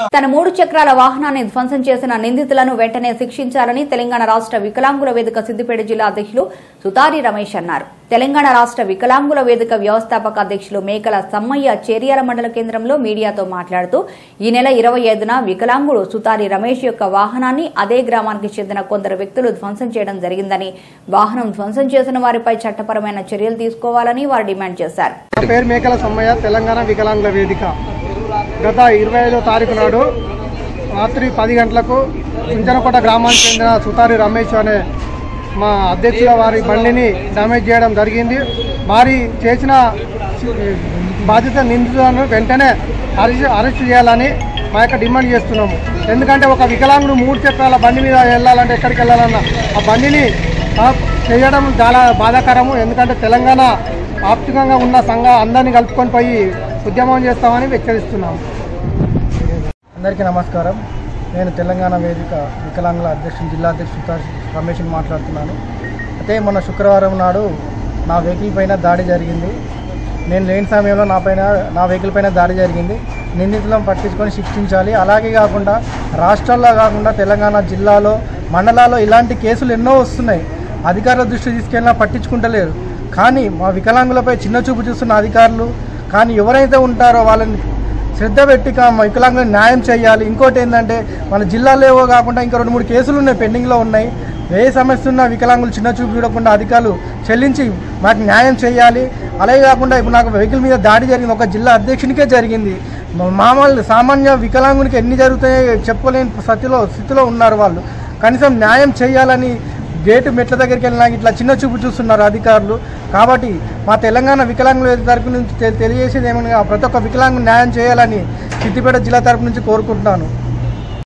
తన మూడు చక్రాల వాహనాన్ని ధ్వంసం చేసిన నిందితులను వెంటనే శిక్షించాలని తెలంగాణ రాష్ట్ర వికలాంగుల వేదిక సిద్దిపేట జిల్లా అధ్యక్షులు సుతారి రమేష్ అన్నారు తెలంగాణ రాష్ట్ర వికలాంగుల వేదిక వ్యవస్థాపక అధ్యక్షులు మేకల సమ్మయ్య చేరియాల మండల కేంద్రంలో మీడియాతో మాట్లాడుతూ ఈ నెల ఇరవై ఐదున వికలాంగుడు సుతారి రమేష్ యొక్క వాహనాన్ని అదే గ్రామానికి చెందిన కొందరు వ్యక్తులు ధ్వంసం చేయడం జరిగిందని వాహనం ధ్వంసం చేసిన వారిపై చట్టపరమైన చర్యలు తీసుకోవాలని వారు డిమాండ్ చేశారు నా పేరు మేకల సమ్మయ్య తెలంగాణ వికలాంగుల వేదిక గత ఇరవై ఐదో తారీఖు నాడు రాత్రి పది గంటలకు చించనకోట గ్రామానికి చెందిన సుతారి రమేష్ అనే మా అధ్యక్షుల వారి బండిని డ్యామేజ్ చేయడం జరిగింది వారి చేసిన బాధ్యత నిందితులను వెంటనే అరెస్ట్ అరెస్ట్ చేయాలని మా యొక్క డిమాండ్ చేస్తున్నాము ఎందుకంటే ఒక వికలాంగుడు మూడు చక్రాల బండి మీద వెళ్ళాలంటే ఎక్కడికి వెళ్ళాలన్నా ఆ బండిని ఆ, చేయడం చాలా బాధాకరము ఎందుకంటే తెలంగాణ ఆప్తికంగా ఉన్న సంఘ అందరినీ కలుపుకొని పోయి ఉద్యమం చేస్తామని హెచ్చరిస్తున్నాము అందరికీ నమస్కారం నేను తెలంగాణ వేదిక వికలాంగుల అధ్యక్షుడు జిల్లా అధ్యక్షుడు రమేష్ని మాట్లాడుతున్నాను అయితే మొన్న శుక్రవారం నాడు నా వెహికల్ పైన దాడి జరిగింది నేను లేని సమయంలో నా పైన నా వెహికల్ పైన దాడి జరిగింది నిందితులను పట్టించుకొని శిక్షించాలి అలాగే కాకుండా రాష్ట్రాల్లో కాకుండా తెలంగాణ జిల్లాలో మండలాల్లో ఇలాంటి కేసులు ఎన్నో వస్తున్నాయి అధికారుల దృష్టి తీసుకెళ్ళినా పట్టించుకుంటలేరు కానీ మా వికలాంగులపై చిన్న చూపు చూస్తున్న అధికారులు కానీ ఎవరైతే ఉంటారో వాళ్ళని శ్రద్ధ పెట్టి కా- వికలాంగులకు న్యాయం చేయాలి ఇంకోటి ఏంటంటే మన జిల్లాలో ఏవో కాకుండా ఇంకా రెండు మూడు కేసులు ఉన్నాయి పెండింగ్లో ఉన్నాయి ఏ సమస్య ఉన్నా వికలాంగులు చిన్న చూపు చూడకుండా అధికారులు చెల్లించి మాకు న్యాయం చేయాలి అలాగే కాకుండా ఇప్పుడు నాకు వెహికల్ మీద దాడి జరిగింది ఒక జిల్లా అధ్యక్షునికే జరిగింది మా- మామూలు సామాన్య వికలాంగునికి ఎన్ని జరుగుతాయో చెప్పలేని స్థితిలో స్థితిలో ఉన్నారు వాళ్ళు కనీసం న్యాయం చేయాలని గేటు మెట్ల దగ్గరికి వెళ్ళినా ఇట్లా చిన్న చూపు చూస్తున్నారు అధికారులు కాబట్టి మా తెలంగాణ వికలాంగుల తరపు నుంచి తె- తెలియజేసేది ఏమనగా ప్రతి ఒక్క వికలాంగు న్యాయం చేయాలని సిద్దిపేట జిల్లా తరపు నుంచి కోరుకుంటున్నాను